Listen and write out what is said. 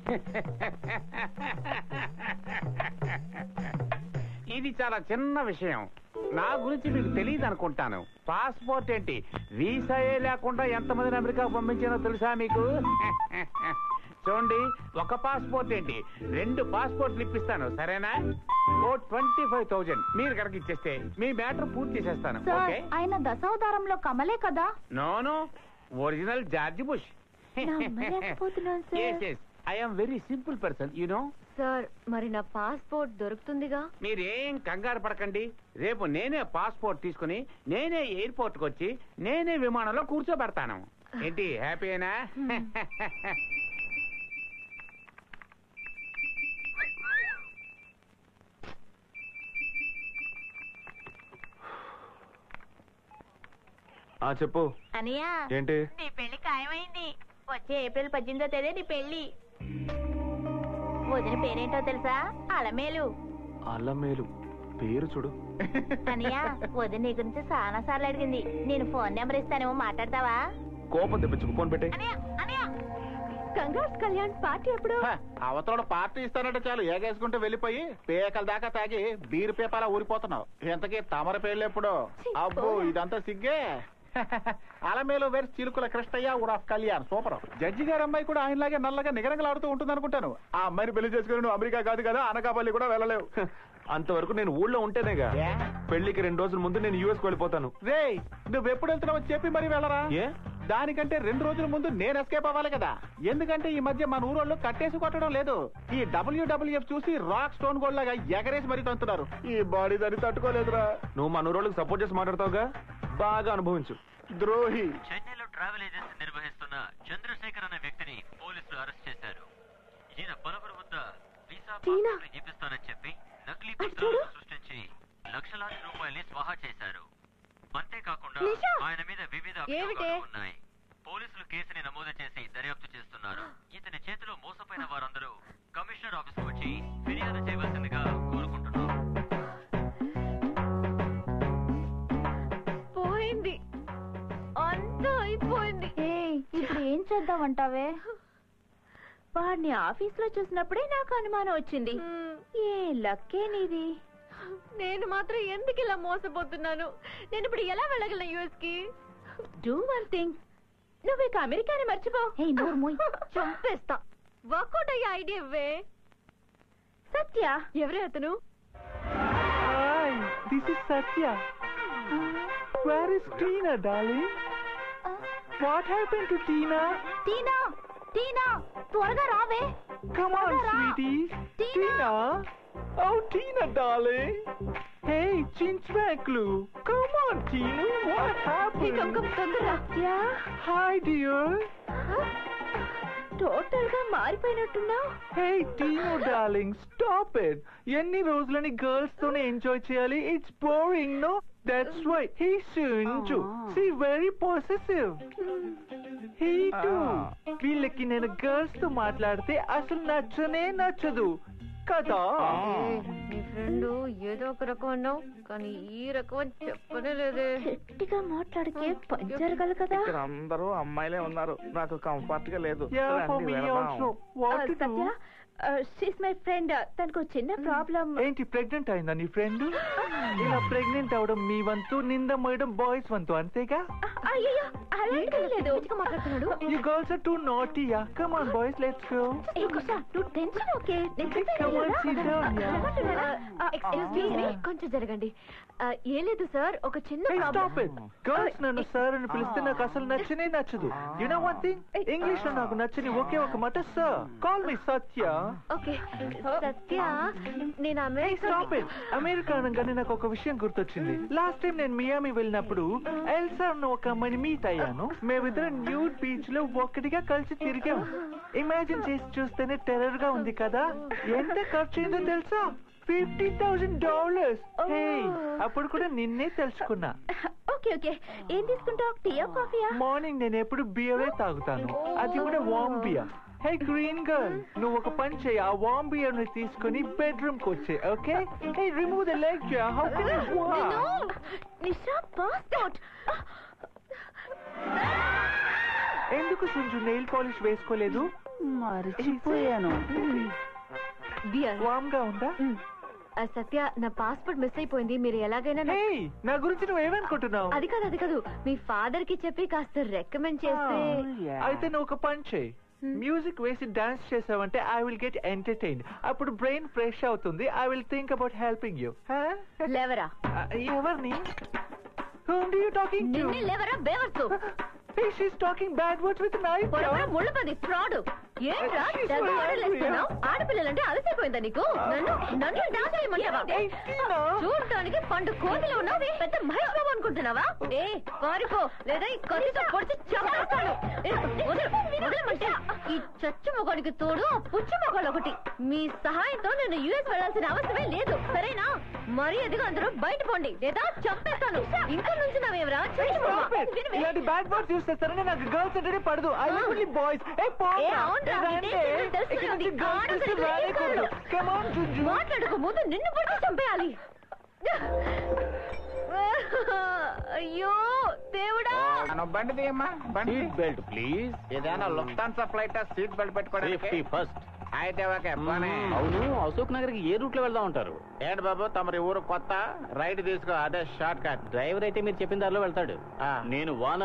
ఇది చాలా చిన్న విషయం నా గురించి మీకు తెలియదు అనుకుంటాను పాస్పోర్ట్ ఏంటి వీసాయే లేకుండా ఎంతమందిని అమెరికా పంపించానో తెలుసా మీకు చూడండి ఒక పాస్పోర్ట్ ఏంటి రెండు పాస్పోర్ట్లు ఇప్పిస్తాను సరేనా ఓ ట్వంటీ ఫైవ్ థౌజండ్ మీరు కనుక ఇచ్చేస్తే మీ మ్యాటర్ పూర్తి చేసేస్తాను సార్ ఓకే ఆయన దశావతారంలో కమలే కదా no no original George Bush నమ్మలేకపోతున్నాను, sir. Yes yes I'm very simple person you know sir మరి నా పాస్పోర్ట్ దొరుకుతుందిగా మీరేం కంగారు పడకండి రేపు నేనే పాస్పోర్ట్ తీసుకుని నేనే ఎయిర్పోర్ట్ కి వచ్చి నేనే విమానంలో కూర్చోబెడతాను ఏంటి హ్యాపీనా ఆ చెప్పు అనియా ఏంటి నీ పెళ్లి ఖాయమైంది వచ్చే ఏప్రిల్ పద్దెనిమిదో తేదీ నీ పెళ్లి వదిన పేరేంటో తెలుసా అలమేలు అల్లమేలు పేరు చూడు అనియా వదిన నీ గురించి చాలా సార్లు అడిగింది నేను ఫోన్ నెంబర్ ఇస్తానేమో మాట్లాడతావా కోపం తెప్పించుకు ఫోన్ పెట్టే అనియా అనియా కంగ్రాట్స్ కళ్యాణ్ పార్టీ ఎప్పుడు అవతల పార్టీ ఇస్తానంటే చాలు ఏగేసుకుంటూ వెళ్ళిపోయి పేకల దాకా తాగి బీరు పేపాల ఊరిపోతున్నావు ఇంతకీ తమర పేర్లు ఎప్పుడు ఛీ, అబ్బో పోరా. ఇదంతా సిగ్గే అలమేలు వేరు చిలుకుల కృష్ణయ్య ఊరాఫ్ కళ్యాణ్ సూపర్ జడ్జి గారి అమ్మాయి కూడా ఆయనలాగే నల్లగా నిగనగలాడుతూ ఉంటుంది అనుకుంటాను ఆ అమ్మాయిని పెళ్లి చేసుకుని నువ్వు అమెరికా కాదు కదా అనకాపల్లి కూడా వెళ్ళలేవు అంతవరకు నేను ఊళ్ళో ఉంటేనేగా ఏ? పెళ్లికి రెండు రోజుల ముందు నేను యూఎస్ వెళ్ళిపోతాను రే నువ్వు ఎప్పుడు వెళ్తున్నావో చెప్పి మరి వెళ్ళరా ఏ దానికంటే రెండు రోజుల ముందు నేను ఎస్కేప్ అవ్వాలి కదా ఎందుకంటే ఈ మధ్య మన ఊరోళ్ళు కట్టేసి కొట్టడం లేదు ఈ డబ్ల్యూడబ్ల్యూఎఫ్ చూసి రాక్ స్టోన్ గోల్డ్ లాగా ఎగరేసి మరీ తంతున్నారు ఈ బాడీ దాన్ని తట్టుకోలేదురా నువ్వు మన ఊరోళ్ళకి సపోర్ట్ చేసి మాట్లాడతావుగా బాగా అనుభవించు ద్రోహి చెన్నైలో ట్రావెల్ ఏజెన్సీ నిర్వహిస్తున్న చంద్రశేఖర్ అనే వ్యక్తిని పోలీసులు అరెస్ట్ చేశారు ఈయన పలువురు వద్ద వీసా టీనా! పాస్పోర్ట్లు చూపిస్తానని చెప్పి నకిలీ అటు పత్రాలను చూడు. సృష్టించి లక్షలాది రూపాయల్ని స్వాహా చేశారు అంతేకాకుండా నిషా! ఆయన మీద వివిధ ఏమిటే? అభియోగాలు ఉన్నాయి పోలీసులు కేసుని నమోదు చేసి దర్యాప్తు చేస్తున్నారు ఇతని చేతిలో మోసపోయిన వారందరూ కమిషనర్ ఆఫీస్ వచ్చి ఫిర్యాదు చేయవలసిందిగా కోరుకుంటున్నారు పోయింది అంతా అయిపోయింది ఇప్పుడు ఏం చేద్దామంటావే వాడిని ఆఫీస్ లో చూసినప్పుడే నాకు అనుమానం వచ్చింది ఏ లక్కే నీది నేను మాత్రం ఎందుకు ఇలా మోసపోతున్నాను నేను ఇప్పుడు ఎలా వెళ్ళగలను యూఎస్ కి డూ వన్ థింగ్ నువ్వు ఇక అమెరికాని మర్చిపో హే నోరు మూయ్ చంపేస్తా వర్కౌట్ అయ్యే ఐడియా ఇవ్వే సత్య ఎవరే అతను hi this is Satya where is Tina darling what happen to Tina Tina Tina త్వరగా రావే Come on, Tina. sweetie. Tina. Oh, Tina, darling. Hey, Chinchmaklu. Come on, Tina. What hey come happened? Come తొందరగా Satya Hi, dear. Total గా మారిపోయినట్టున్నావు Hey, Tina, darling. Stop it. ఎన్ని రోజులని girls తోనే enjoy చేయాలి it's boring no that's why he సించు సి very positive he to వీళ్ళకి నేను గర్ల్స్ తో మాట్లాడితే అసలు నచ్చనే నచ్చదు కదా నీ ఫ్రెండ్ ఏదో ఒక రకం అన్నావు కానీ ఈ రకం అని చెప్పనే లేదే గట్టిగా మాట్లాడికే పని జరగదు కదా ఇక్కడ అందరూ అమ్మాయిలే ఉన్నారు నాకు కంఫర్ట్ గా లేదు Yeah, for రండి, me వెళదాం. also. What to Satya do? She's my friend తనకు చిన్న ప్రాబ్లం ఏంటి ప్రెగ్నెంట్ అయిందా నీ ఫ్రెండ్ ఇలా ప్రెగ్నెంట్ అవడం మీ వంతు నింద మోయడం బాయ్స్ వంతు అంతేగా అయ్యో అలాంటిది లేదు మాట్లాడుతున్నాడు You girls are too naughty, yeah. Come on, boys, let's go. ఏ కుషా నువ్వు టెన్షన్ ఓకే నేను చెప్పేది Come on, వినరా? sit down, yeah. Excuse me కొంచెం జరగండి ఆ, ఏం లేదు సార్ ఒక చిన్న Hey, stop problem it. Girls నన్ను సార్ అని పిలిస్తే నాకు అసలు నచ్చనే నచ్చదు you know one thing English లో నాకు నచ్చని ఒకే ఒక మాట sir call me Satya okay Satya నేను Hey, America stop it. America అనగానే నాకు ఒక విషయం గుర్తొచ్చింది లాస్ట్ టైం నేను మియామి వెళ్ళినప్పుడు ఎల్సా అన్న ఒక అమ్మాయిని మీట్ అయ్యాను మేమిద్దరం న్యూడ్ బీచ్ లో ఒక్కటిగా కలిసి తిరిగాం ఇమాజిన్ చేసి చూస్తేనే టెర్రర్ గా ఉంది కదా ఎంత ఖర్చు అయిందో తెలుసా ఫిఫ్టీ థౌసండ్ డాలర్స్ అప్పుడు కూడా నిన్నే తెలుసుకున్నా ఓకే ఓకే ఏం తీసుకుంటావు టీయా కాఫీయా మార్నింగ్ నేను ఎప్పుడు బియరే తాగుతాను అది కూడా warm beer hey green girl నువ్వు ఒక పని చేయి ఆ వామ్ బియర్ ని తీసుకుని బెడ్రూమ్ కి వచ్చే okay hey remove the leg how can you Nisha passport ఎందుకు సుంజు నెయిల్ పాలిష్ వేసుకోలేదు మర్చిపోయాను డియర్ వామ్ గా ఉందా ఆ సత్య నా పాస్పోర్ట్ మిస్ అయిపోయింది మీరు ఎలాగైనా నా- హే నా గురించి నువ్వు ఏమనుకుంటున్నావు అది కాదు అది కాదు మీ ఫాదర్ కి చెప్పి కాస్త రికమెండ్ చేస్తే అయితే నువ్వు ఒక పని చేయి మ్యూజిక్ వేసి డాన్స్ చేసావంటే ఐ విల్ గెట్ ఎంటర్టైన్ అప్పుడు బ్రెయిన్ ఫ్రెష్ అవుతుంది I will think about helping you లేవరా ఎవరిని Whom do you talking to? నిన్నే లేవరా బేవర్సు Hey, she's talking bad words with knife. పొరపాటు ముళ్ళు పది ఫ్రాడ్ ఏంట్రా She's తెగ so ఓడలేస్తున్నావు angry. ఆడపిల్లలంటే అలసిపోయిందా నీకు నన్ను నన్ను డాన్స్ చేయమంటావా Hey, Tina. చూడటానికి పండు కోతిలో ఉన్నావు పెద్ద మహేష్ బాబు అనుకుంటున్నావా ఏ పారిపో లేదా ఈ కత్తితో పొడిచి చంపేస్తాను ఏ, వదలు, వదలమంటే ఈ చచ్చు మొగడికి తోడు ఆ పుచ్చు మొగడు ఒకటి మీ సహాయంతో నేను యుఎస్ వెళ్ళాల్సిన అవసరమే లేదు సరేనా మరి ఎదుగు అందరూ బయట పోండి లేదా చంపేస్తాను ఇంకా నుంచి నావేవరా Stop it. ఇలాంటి బ్యాడ్ వర్డ్స్ యూస్ చేస్తారని నాకు గర్ల్స్ అంటేనే పడదు ఐ లివ్ ఓన్లీ బాయ్స్ ఏ ఏ, అవునురా, ఇదే నేను తెలుసుకున్నది. ఆడపిల్లలకి రాలేకూడదు కాదు. కమ్ ఆన్ జుజు మాట్లాడక ముందు నిన్ను పొడిచి చంపేయాలి అయ్యో దేవుడా మనం బండి తీయమ్మా బండి సీట్ బెల్ట్ ప్లీజ్ ఏదైనా లుఫ్తాన్సా ఫ్లైట్ సీట్ బెల్ట్ పెట్టుకోవడానికి సేఫ్టీ ఫస్ట్ అయితే ఓకే పోనీ. అవును అశోక్ నగర్ కి ఏ రూట్ లో వెళ్దాం ఉంటారు ఏంటి బాబు తమరి ఊరు కొత్త రైట్ తీసుకో అదే షార్ట్ కట్ డ్రైవర్ అయితే మీరు చెప్పిన దారిలో వెళ్తాడు ఆ. నేను వాన